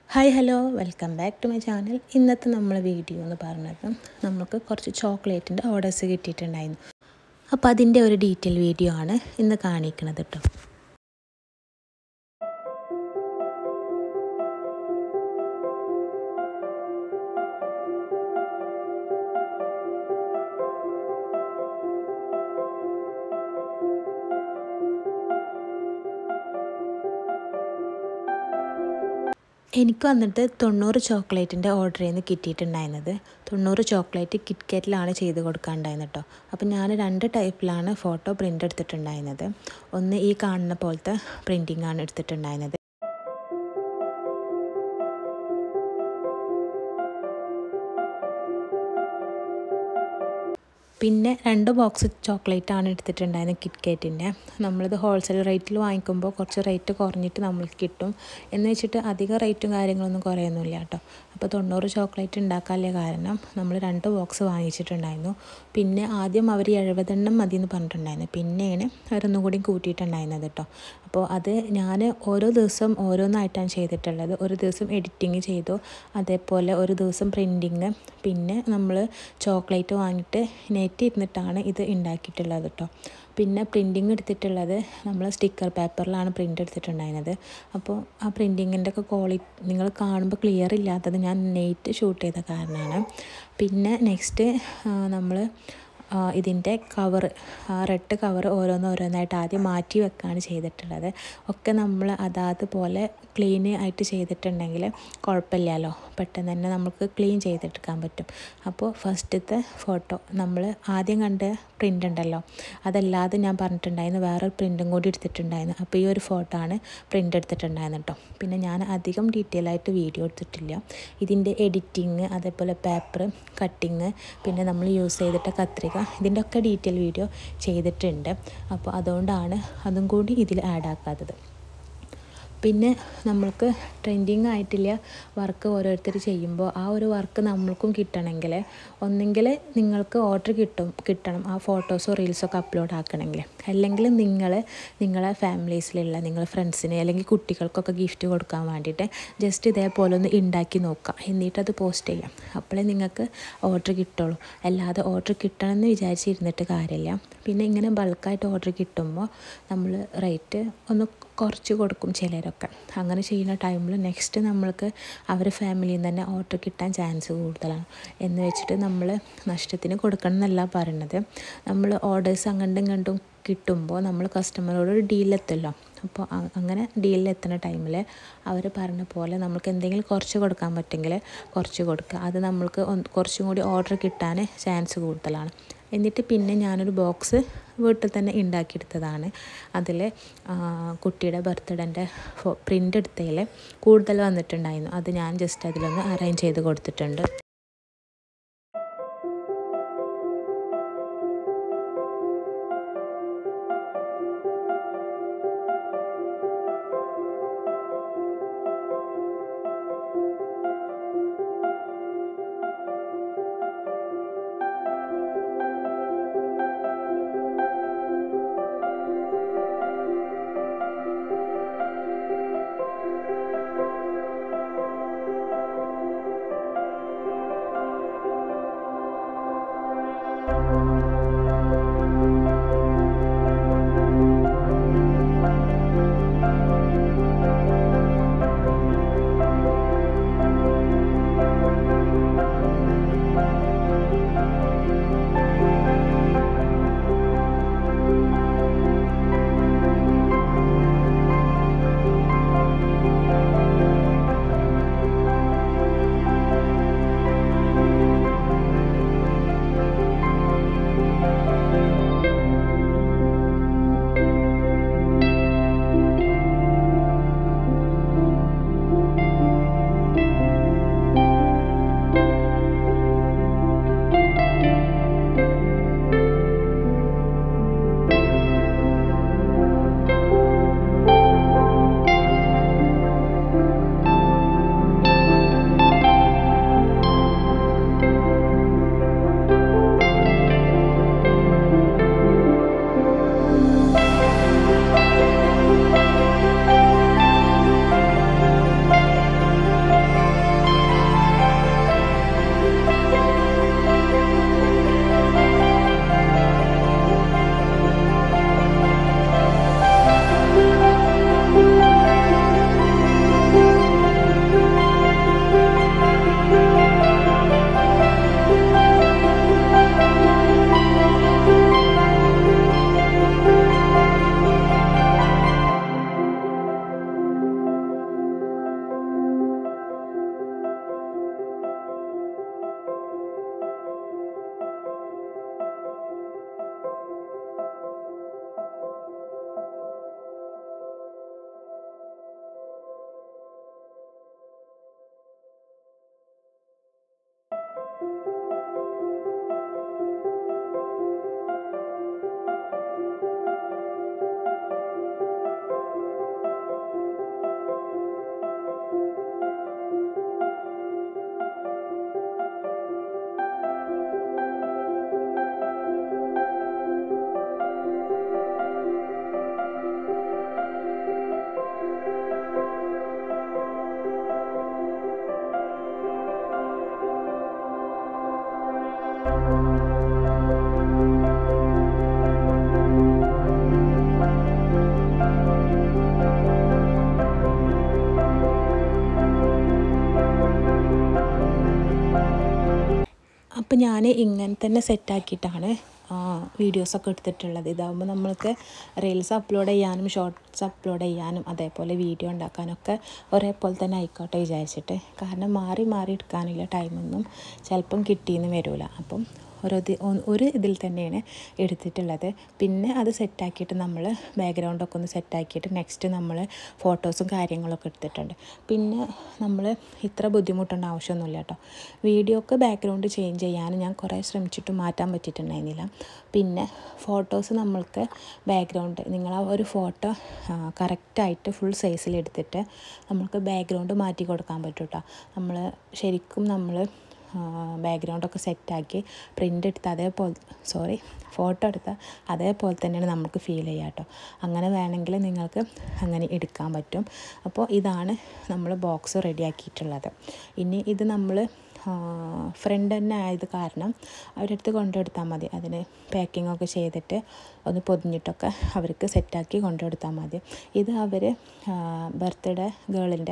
hi hello welcome back to my channel ഇന്നത്തെ നമ്മളെ video എന്ന് പറഞ്ഞത് നമുക്ക് കുറച്ച് ചോക്ലേറ്റിൻ്റെ ഓർഡേഴ്സ് കിട്ടിയിട്ടുണ്ടായിരുന്നു അപ്പോൾ അതിൻ്റെ ഒരു ഡീറ്റെയിൽ വീഡിയോ ആണ് ഇന്ന് കാണിക്കുന്നത് കേട്ടോ എനിക്ക് വന്നിട്ട് തൊണ്ണൂറ് ചോക്ലേറ്റിൻ്റെ ഓർഡർ ചെയ്യുന്ന കിട്ടിയിട്ടുണ്ടായിരുന്നത് തൊണ്ണൂറ് ചോക്ലേറ്റ് കിറ്റ്കാറ്റിലാണ് ചെയ്ത് കൊടുക്കാനുണ്ടായിരുന്നത് കേട്ടോ അപ്പോൾ ഞാൻ രണ്ട് ടൈപ്പിലാണ് ഫോട്ടോ പ്രിൻ്റ് എടുത്തിട്ടുണ്ടായിരുന്നത് ഒന്ന് ഈ കാണുന്ന പോലത്തെ പ്രിൻറ്റിംഗ് ആണ് എടുത്തിട്ടുണ്ടായിരുന്നത് പിന്നെ രണ്ട് ബോക്സ് ചോക്ലേറ്റ് ആണ് എടുത്തിട്ടുണ്ടായിരുന്നത് കിറ്റ്കാറ്റിൻ്റെ നമ്മളിത് ഹോൾസെയിൽ റേറ്റിൽ വാങ്ങിക്കുമ്പോൾ കുറച്ച് റേറ്റ് കുറഞ്ഞിട്ട് നമ്മൾക്ക് കിട്ടും എന്ന് വെച്ചിട്ട് അധികം റേറ്റും കാര്യങ്ങളൊന്നും കുറയൊന്നുമില്ല കേട്ടോ അപ്പോൾ തൊണ്ണൂറ് ചോക്ലേറ്റ് ഉണ്ടാക്കാനുള്ള കാരണം നമ്മൾ രണ്ട് ബോക്സ് വാങ്ങിച്ചിട്ടുണ്ടായിരുന്നു പിന്നെ ആദ്യം അവർ എഴുപതെണ്ണം മതി എന്ന് പറഞ്ഞിട്ടുണ്ടായിരുന്നു പിന്നെയാണ് അവരൊന്നും കൂടി കൂട്ടിയിട്ടുണ്ടായിരുന്നത് കേട്ടോ അപ്പോൾ അത് ഞാൻ ഓരോ ദിവസം ഓരോന്നായിട്ടാണ് ചെയ്തിട്ടുള്ളത് ഒരു ദിവസം എഡിറ്റിങ് ചെയ്തു അതേപോലെ ഒരു ദിവസം പ്രിൻറ്റിങ് പിന്നെ നമ്മൾ ചോക്ലേറ്റ് വാങ്ങിയിട്ട് നെറ്റ് ഇരുന്നിട്ടാണ് ഇത് ഉണ്ടാക്കിയിട്ടുള്ളത് കേട്ടോ പിന്നെ പ്രിൻറ്റിങ് എടുത്തിട്ടുള്ളത് നമ്മൾ സ്റ്റിക്കർ പേപ്പറിലാണ് പ്രിൻ്റ് എടുത്തിട്ടുണ്ടായിരുന്നത് അപ്പോൾ ആ പ്രിൻറ്റിങ്ങിൻ്റെ ഒക്കെ ക്വാളിറ്റി നിങ്ങൾ കാണുമ്പോൾ ക്ലിയർ ഇല്ലാത്തത് ഞാൻ നെയ്റ്റ് ഷൂട്ട് ചെയ്ത കാരണമാണ് പിന്നെ നെക്സ്റ്റ് നമ്മൾ ഇതിൻ്റെ കവർ ആ റെഡ് കവർ ഓരോന്നോരോന്നായിട്ട് ആദ്യം മാറ്റി വെക്കുകയാണ് ചെയ്തിട്ടുള്ളത് ഒക്കെ നമ്മൾ അതാത് പോലെ ക്ലീൻ ആയിട്ട് ചെയ്തിട്ടുണ്ടെങ്കിൽ കുഴപ്പമില്ലല്ലോ പെട്ടെന്ന് തന്നെ നമുക്ക് ക്ലീൻ ചെയ്തെടുക്കാൻ പറ്റും അപ്പോൾ ഫസ്റ്റത്തെ ഫോട്ടോ നമ്മൾ ആദ്യം കണ്ട പ്രിൻ്റ് ഉണ്ടല്ലോ അതല്ലാതെ ഞാൻ പറഞ്ഞിട്ടുണ്ടായിരുന്നു വേറൊരു പ്രിൻറ്റും കൂടി എടുത്തിട്ടുണ്ടായിരുന്നു അപ്പോൾ ഈ ഒരു ഫോട്ടോ ആണ് പ്രിൻ്റ് എടുത്തിട്ടുണ്ടായിരുന്നു കേട്ടോ പിന്നെ ഞാൻ അധികം ഡീറ്റെയിൽ ആയിട്ട് വീഡിയോ എടുത്തിട്ടില്ല ഇതിൻ്റെ എഡിറ്റിങ് അതേപോലെ പേപ്പർ കട്ടിങ് പിന്നെ നമ്മൾ യൂസ് ചെയ്തിട്ട കത്രിക ഇതിൻ്റെ ഒക്കെ ഡീറ്റെയിൽ വീഡിയോ ചെയ്തിട്ടുണ്ട് അപ്പോൾ അതുകൊണ്ടാണ് അതും കൂടി ഇതിൽ ആഡ് ആക്കാത്തത് പിന്നെ നമ്മൾക്ക് ട്രെൻഡിങ് ആയിട്ടില്ല വർക്ക് ഓരോരുത്തർ ചെയ്യുമ്പോൾ ആ ഒരു വർക്ക് നമ്മൾക്കും കിട്ടണമെങ്കിൽ ഒന്നെങ്കിൽ നിങ്ങൾക്ക് ഓർഡർ കിട്ടും കിട്ടണം ആ ഫോട്ടോസോ റീൽസൊക്കെ അപ്ലോഡ് ആക്കണമെങ്കിൽ അല്ലെങ്കിൽ നിങ്ങൾ നിങ്ങളെ ഫാമിലീസിലുള്ള നിങ്ങളെ ഫ്രണ്ട്സിന് അല്ലെങ്കിൽ കുട്ടികൾക്കൊക്കെ ഗിഫ്റ്റ് കൊടുക്കാൻ വേണ്ടിയിട്ട് ജസ്റ്റ് ഇതേപോലെ ഒന്ന് ഉണ്ടാക്കി നോക്കുക എന്നിട്ട് അത് പോസ്റ്റ് ചെയ്യാം അപ്പോഴേ നിങ്ങൾക്ക് ഓർഡർ കിട്ടുള്ളൂ അല്ലാതെ ഓർഡർ കിട്ടണമെന്ന് വിചാരിച്ചിരുന്നിട്ട് കാര്യമില്ല പിന്നെ ഇങ്ങനെ ബൾക്കായിട്ട് ഓർഡർ കിട്ടുമ്പോൾ നമ്മൾ റേറ്റ് ഒന്ന് കുറച്ച് കൊടുക്കും ചിലരൊക്കെ അങ്ങനെ ചെയ്യുന്ന ടൈമിൽ നെക്സ്റ്റ് നമ്മൾക്ക് അവരുടെ ഫാമിലിയിൽ നിന്ന് തന്നെ ഓർഡർ കിട്ടാൻ ചാൻസ് കൂടുതലാണ് എന്ന് വെച്ചിട്ട് നമ്മൾ നഷ്ടത്തിന് കൊടുക്കണം എന്നല്ല പറയുന്നത് നമ്മൾ ഓർഡേഴ്സ് അങ്ങോട്ടും ഇങ്ങോട്ടും കിട്ടുമ്പോൾ നമ്മൾ കസ്റ്റമറോട് ഒരു ഡീലെത്തല്ലോ അപ്പോൾ അങ്ങനെ ഡീലിലെത്തുന്ന ടൈമിൽ അവർ പറഞ്ഞ പോലെ നമുക്ക് എന്തെങ്കിലും കുറച്ച് കൊടുക്കാൻ പറ്റുമെങ്കിൽ കുറച്ച് കൊടുക്കുക അത് നമ്മൾക്ക് കുറച്ചും കൂടി ഓർഡർ കിട്ടാൻ ചാൻസ് കൂടുതലാണ് എന്നിട്ട് പിന്നെ ഞാനൊരു ബോക്സ് വീട്ടിൽ തന്നെ ഉണ്ടാക്കിയെടുത്തതാണ് അതിൽ കുട്ടിയുടെ ബർത്ത്ഡേൻ്റെ പ്രിൻ്റ് എടുത്തതിൽ കൂടുതൽ വന്നിട്ടുണ്ടായിരുന്നു അത് ഞാൻ ജസ്റ്റ് അതിലൊന്ന് അറേഞ്ച് ചെയ്ത് കൊടുത്തിട്ടുണ്ട് അപ്പോൾ ഞാൻ ഇങ്ങനെ തന്നെ സെറ്റാക്കിയിട്ടാണ് വീഡിയോസൊക്കെ എടുത്തിട്ടുള്ളത് ഇതാകുമ്പോൾ നമ്മൾക്ക് റീൽസ് അപ്ലോഡ് ചെയ്യാനും ഷോർട്സ് അപ്ലോഡ് ചെയ്യാനും അതേപോലെ വീഡിയോ ഉണ്ടാക്കാനൊക്കെ ഒരേപോലെ തന്നെ ആയിക്കോട്ടെ വിചാരിച്ചിട്ട് കാരണം മാറി മാറി എടുക്കാനുള്ള ടൈമൊന്നും ചിലപ്പം കിട്ടിയെന്ന് വരില്ല അപ്പം ഒരു ഒരു ഇതിൽ തന്നെയാണ് എടുത്തിട്ടുള്ളത് പിന്നെ അത് സെറ്റാക്കിയിട്ട് നമ്മൾ ബാക്ക്ഗ്രൗണ്ടൊക്കെ ഒന്ന് സെറ്റാക്കിയിട്ട് നെക്സ്റ്റ് നമ്മൾ ഫോട്ടോസും കാര്യങ്ങളൊക്കെ എടുത്തിട്ടുണ്ട് പിന്നെ നമ്മൾ ഇത്ര ബുദ്ധിമുട്ടേണ്ട ആവശ്യമൊന്നുമില്ല കേട്ടോ വീഡിയോക്ക് ബാക്ക്ഗ്രൗണ്ട് ചേഞ്ച് ചെയ്യാൻ ഞാൻ കുറേ ശ്രമിച്ചിട്ട് മാറ്റാൻ പറ്റിയിട്ടുണ്ടായിരുന്നില്ല പിന്നെ ഫോട്ടോസ് നമ്മൾക്ക് ബാക്ക്ഗ്രൗണ്ട് നിങ്ങൾ ആ ഒരു ഫോട്ടോ കറക്റ്റായിട്ട് ഫുൾ സൈസിൽ എടുത്തിട്ട് നമ്മൾക്ക് ബാക്ക്ഗ്രൗണ്ട് മാറ്റി കൊടുക്കാൻ പറ്റും കേട്ടോ നമ്മൾ ശരിക്കും നമ്മൾ ബാക്ക്ഗ്രൗണ്ടൊക്കെ സെറ്റാക്കി പ്രിൻ്റ് എടുത്ത് അതേപോലെ സോറി ഫോട്ടോ എടുത്ത അതേപോലെ തന്നെയാണ് നമുക്ക് ഫീൽ ചെയ്യുക കേട്ടോ അങ്ങനെ വേണമെങ്കിൽ നിങ്ങൾക്ക് അങ്ങനെ എടുക്കാൻ പറ്റും അപ്പോൾ ഇതാണ് നമ്മൾ ബോക്സ് റെഡിയാക്കിയിട്ടുള്ളത് ഇനി ഇത് നമ്മൾ ഫ്രണ്ട് തന്നെ ആയത് കാരണം അവരടുത്ത് കൊണ്ടുകൊടുത്താൽ മതി അതിന് പാക്കിംഗ് ഒക്കെ ചെയ്തിട്ട് ഒന്ന് പൊതിഞ്ഞിട്ടൊക്കെ അവർക്ക് സെറ്റാക്കി കൊണ്ടുകൊടുത്താൽ മതി ഇത് അവർ ബർത്ത്ഡേ ഗേളിൻ്റെ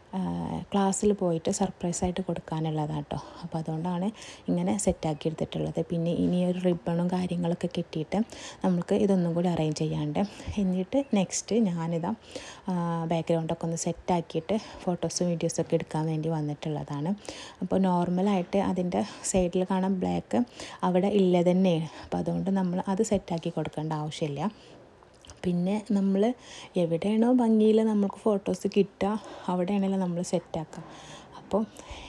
ക്ലാസ്സിൽ പോയിട്ട് സർപ്രൈസായിട്ട് കൊടുക്കാനുള്ളതാണ് കേട്ടോ അപ്പോൾ അതുകൊണ്ടാണ് ഇങ്ങനെ സെറ്റാക്കി എടുത്തിട്ടുള്ളത് പിന്നെ ഇനി ഒരു റിബണും കാര്യങ്ങളൊക്കെ കിട്ടിയിട്ട് നമുക്ക് ഇതൊന്നും കൂടി അറേഞ്ച് ചെയ്യാണ്ട് എന്നിട്ട് നെക്സ്റ്റ് ഞാനിതാ ബാക്ക്ഗ്രൗണ്ടൊക്കെ ഒന്ന് സെറ്റാക്കിയിട്ട് ഫോട്ടോസും വീഡിയോസൊക്കെ എടുക്കാൻ വേണ്ടി വന്നിട്ടുള്ളതാണ് അപ്പോൾ നോർമലായിട്ട് അതിൻ്റെ സൈഡിൽ കാണാൻ ബ്ലാക്ക് അവിടെ ഇല്ല തന്നെയാണ് അപ്പോൾ അതുകൊണ്ട് നമ്മൾ അത് സെറ്റാക്കി കൊടുക്കേണ്ട ആവശ്യമില്ല പിന്നെ നമ്മൾ എവിടെയാണോ ഭംഗിയിൽ നമുക്ക് ഫോട്ടോസ് കിട്ടുക അവിടെയാണല്ലോ നമ്മൾ സെറ്റാക്കുക അപ്പം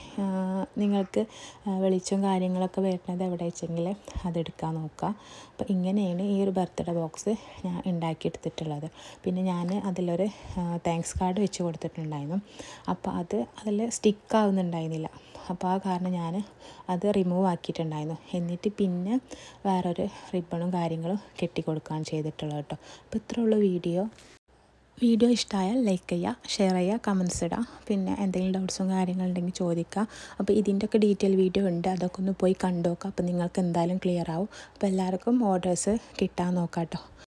നിങ്ങൾക്ക് വെളിച്ചം കാര്യങ്ങളൊക്കെ വരുന്നത് എവിടെ വെച്ചെങ്കിൽ അതെടുക്കാൻ നോക്കുക അപ്പോൾ ഇങ്ങനെയാണ് ഈ ഒരു ബർത്ത്ഡേ ബോക്സ് ഞാൻ ഉണ്ടാക്കിയെടുത്തിട്ടുള്ളത് പിന്നെ ഞാൻ അതിലൊരു താങ്ക്സ് കാർഡ് വെച്ച് കൊടുത്തിട്ടുണ്ടായിരുന്നു അപ്പോൾ അത് അതിൽ സ്റ്റിക്ക് ആവുന്നുണ്ടായിരുന്നില്ല അപ്പോൾ ആ കാരണം ഞാൻ അത് റിമൂവ് ആക്കിയിട്ടുണ്ടായിരുന്നു എന്നിട്ട് പിന്നെ വേറൊരു റിബണും കാര്യങ്ങളും കെട്ടിക്കൊടുക്കുകയാണ് ചെയ്തിട്ടുള്ളത് കേട്ടോ അപ്പോൾ ഇത്രയുള്ള വീഡിയോ വീഡിയോ ഇഷ്ടമായാൽ ലൈക്ക് ചെയ്യുക ഷെയർ ചെയ്യുക കമൻസ് ഇടുക പിന്നെ എന്തെങ്കിലും ഡൗട്ട്സും കാര്യങ്ങളുണ്ടെങ്കിൽ ചോദിക്കുക അപ്പോൾ ഇതിൻ്റെയൊക്കെ ഡീറ്റെയിൽ വീഡിയോ ഉണ്ട് അതൊക്കെ ഒന്ന് പോയി കണ്ടു നോക്കുക അപ്പോൾ നിങ്ങൾക്ക് എന്തായാലും ക്ലിയർ ആവും അപ്പോൾ എല്ലാവർക്കും ഓർഡേഴ്സ് കിട്ടാൻ നോക്കാം കേട്ടോ